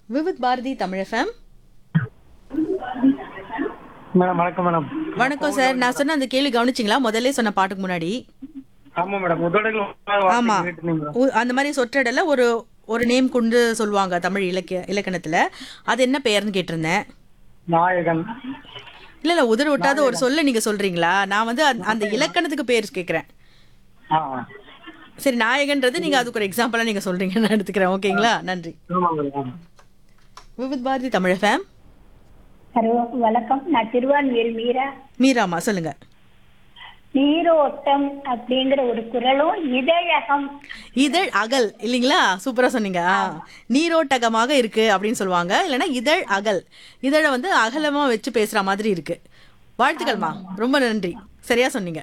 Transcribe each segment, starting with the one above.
Vividh Bharati Tamil FM madam வணக்கம் madam வணக்கம் sir நான் சொன்ன அந்த கேள்வி கவனிச்சிங்களா முதல்ல சொன்ன பாட்டுக்கு முன்னாடி ஆமா மேடம் உதடுகள் ஆமா கேட்டுனீங்க உ- அந்த மாதிரி சொற்றடல ஒரு ஒரு நேம் கொண்டு சொல்லுவாங்க தமிழ் இலக்கிய இலக்கணத்துல அது என்ன பெயர்னு கேட்டிருந்தேன் நாயகன் இல்ல இல்ல உதடு ஒட்டாத ஒரு சொல்ல நீங்க சொல்றீங்களா நான் வந்து அந்த- அந்த இலக்கணத்துக்கு பேர் கேக்குறேன் ஆ சரி நாயகன்றது நீங்க அதுக்கு ஒரு எக்ஸாம்பிளா நீங்க சொல்றீங்க நான் எடுத்துக்கிறேன் ஓகேங்களா நன்றி ஆமா madam Vividh Bharati Tamil FM hello வணக்கம் நான் திருவான்மியூர் மீரா மீராமா சொல்லுங்க நீரோட்டம் அப்படிங்கிற ஒரு குரலும் இதழகம் இதழ் அகல் இல்லைங்களா சூப்பரா சொன்னீங்க ஆ. நீரோட்டகமாக இருக்கு அப்படின்னு சொல்லுவாங்க இல்லைன்னா இதழ் அகல் இதழை வந்து அகலமா வச்சு பேசுற மாதிரி இருக்கு வாழ்த்துக்கள்மா ரொம்ப நன்றி சரியா சொன்னீங்க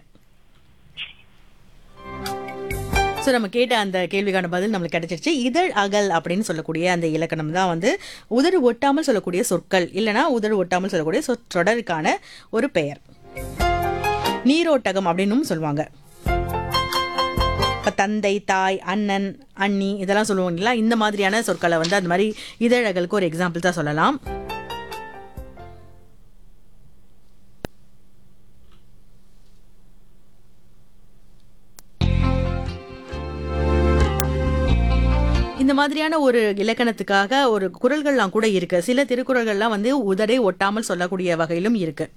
ஸோ நம்ம கேட்ட அந்த கேள்விக்கான பதில் நம்மளுக்கு கிடைச்சிருச்சு இதழ் அகல் அப்படின்னு சொல்லக்கூடிய அந்த இலக்கணம் தான் வந்து உதடு ஒட்டாமல் சொல்லக்கூடிய சொற்கள் இல்லைன்னா உதடு ஒட்டாமல் சொல்லக்கூடிய சொற்றொடருக்கான ஒரு பெயர் நீரோட்டகம் அப்படின்னும் சொல்லுவாங்க இப்போ தந்தை தாய் அண்ணன் அண்ணி இதெல்லாம் சொல்லுவோம் இல்லைங்களா இந்த மாதிரியான சொற்களை வந்து அந்த மாதிரி இதழகளுக்கு ஒரு எக்ஸாம்பிள் தான் சொல்லலாம் இந்த மாதிரியான ஒரு இலக்கணத்துக்காக ஒரு குரல்கள்லாம் கூட இருக்கு சில திருக்குறள்கள்லாம் வந்து உதடை ஒட்டாமல் சொல்லக்கூடிய வகையிலும் இருக்கு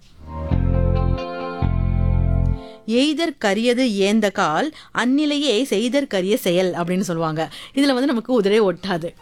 எய்தற் கரியது ஏந்த கால் அந்நிலையே செய்தற் கரிய செயல் அப்படின்னு சொல்லுவாங்க இதுல வந்து நமக்கு உதிரே ஒட்டாது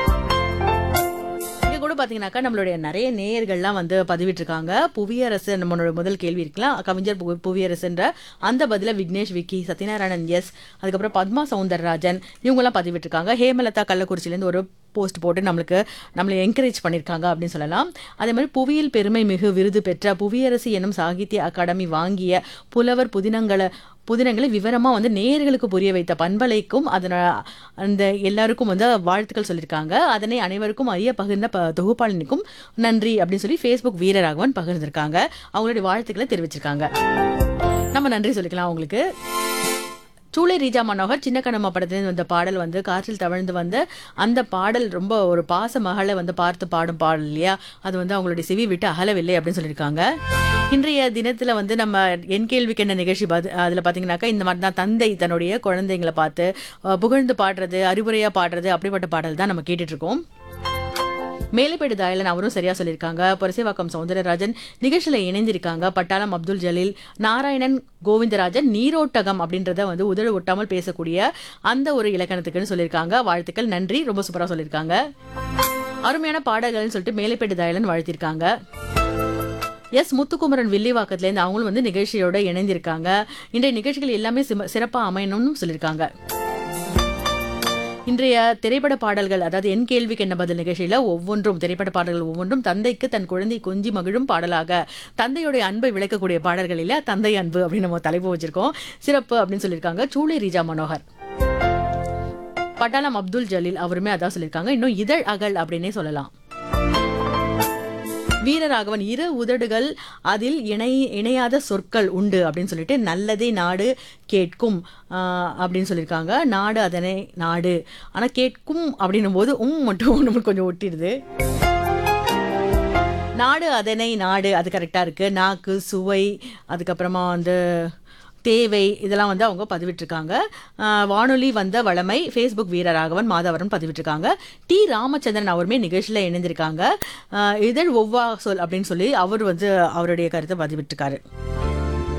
இங்க கூட பாத்தீங்கன்னாக்கா நம்மளுடைய நிறைய நேயர்கள்லாம் வந்து பதிவிட்டிருக்காங்க புவியரசு நம்மளோட முதல் கேள்வி இருக்கலாம் கவிஞர் பு- புவியரசுன்ற அந்த பதில விக்னேஷ் விக்கி சத்யநாராயணன் எஸ் அதுக்கப்புறம் பத்மா சவுந்தரராஜன் இவங்கெல்லாம் பதிவிட்டிருக்காங்க ஹேமலதா கள்ளக்குறிச்சிலேருந்து ஒரு போஸ்ட் போட்டு நம்மளுக்கு நம்மளை என்கரேஜ் பண்ணியிருக்காங்க அப்படின்னு சொல்லலாம் அதே மாதிரி புவியியல் பெருமை மிகு விருது பெற்ற புவியரசு எனும் சாகித்ய அகாடமி வாங்கிய புலவர் புதினங்களை புதினங்களை விவரமா வந்து நேயர்களுக்கு புரிய வைத்த பண்பலைக்கும் அதன அந்த எல்லாருக்கும் வந்து வாழ்த்துக்கள் சொல்லியிருக்காங்க அதனை அனைவருக்கும் அறிய பகிர்ந்த ப- தொகுப்பாளினுக்கும் நன்றி அப்படின்னு சொல்லி ஃபேஸ்புக் வீரராகவன் பகிர்ந்திருக்காங்க அவங்களுடைய வாழ்த்துக்களை தெரிவிச்சிருக்காங்க நம்ம நன்றி சொல்லிக்கலாம் அவங்களுக்கு சூளை ரீஜா மனோகர் சின்ன கண்ணம்மா படத்துலேருந்து வந்த பாடல் வந்து காற்றில் தவழ்ந்து வந்த அந்த பாடல் ரொம்ப ஒரு பாச மகளை வந்து பார்த்து பாடும் பாடல் இல்லையா அது வந்து அவங்களுடைய செவி விட்டு அகலவில்லை அப்படின்னு சொல்லியிருக்காங்க இன்றைய தினத்துல வந்து நம்ம என் கேள்விக்கு என்ன நிகழ்ச்சி பார்த்து அதில் பார்த்தீங்கன்னாக்கா இந்த மாதிரி தான் தந்தை தன்னுடைய குழந்தைங்களை பார்த்து அஹ், புகழ்ந்து பாடுறது அறிவுரையா பாடுறது அப்படிப்பட்ட பாடல் தான் நம்ம கேட்டுட்டு இருக்கோம் மேலைப்பேடு தாயலன் அவரும் சரியா சொல்லியிருக்காங்க பொரசேவாக்கம் சவுந்தரராஜன் நிகழ்ச்சியில இணைந்திருக்காங்க பட்டாளம் அப்துல் ஜலீல் நாராயணன் கோவிந்தராஜன் நீரோட்டகம் அப்படின்றத வந்து உதடு ஒட்டாமல் பேசக்கூடிய அந்த ஒரு இலக்கணத்துக்குன்னு சொல்லியிருக்காங்க வாழ்த்துக்கள் நன்றி ரொம்ப சூப்பரா சொல்லியிருக்காங்க அருமையான பாடல்கள்னு சொல்லிட்டு மேலைப்பேடு தாயலன் வாழ்த்திருக்காங்க எஸ் முத்துக்குமரன் வில்லிவாக்கத்துலேருந்து அவங்களும் வந்து நிகழ்ச்சியோட இணைந்திருக்காங்க இன்றைய நிகழ்ச்சிகள் எல்லாமே சிம- சிறப்பா அமையணும்னு சொல்லியிருக்காங்க இன்றைய திரைப்பட பாடல்கள் அதாவது என் கேள்விக்கு என்ன பதில் நிகழ்ச்சியில ஒவ்வொன்றும் திரைப்பட பாடல்கள் ஒவ்வொன்றும் தந்தைக்கு தன் குழந்தை கொஞ்சி மகிழும் பாடலாக தந்தையுடைய அன்பை விளக்கக்கூடிய பாடல்கள் இல்ல தந்தை அன்பு அப்படின்னு நம்ம தலைப்பு வச்சிருக்கோம் சிறப்பு அப்படின்னு சொல்லியிருக்காங்க சூளை ரீஜா மனோகர் பட்டாளம் அப்துல் ஜலீல் அவருமே அதான் சொல்லியிருக்காங்க இன்னும் இதழ் அகல் அப்படின்னே சொல்லலாம் வீரராகவன் இரு உதடுகள் அதில் இணை இணையாத சொற்கள் உண்டு அப்படின்னு சொல்லிட்டு நல்லதே நாடு கேட்கும் ஆஹ், அப்படின்னு சொல்லியிருக்காங்க நாடு அதனை நாடு ஆனா கேட்கும் அப்படின்னும் போது உம் மட்டும் நம்மளுக்கு கொஞ்சம் ஒட்டிடுது நாடு அதனை நாடு அது கரெக்டா இருக்கு நாக்கு சுவை அதுக்கப்புறமா வந்து தேவை இதெல்லாம் வந்து அவங்க பதிவிட்டிருக்காங்க ஆஹ் வானொலி வந்த வளமை ஃபேஸ்புக் வீரராகவன் மாதவரன் பதிவிட்டிருக்காங்க டி ராமச்சந்திரன் அவருமே நிகழ்ச்சியில் இணைந்திருக்காங்க ஆஹ் இதழ் ஒவ்வா சொல் அப்படின்னு சொல்லி அவர் வந்து அவருடைய கருத்தை பதிவிட்டிருக்காரு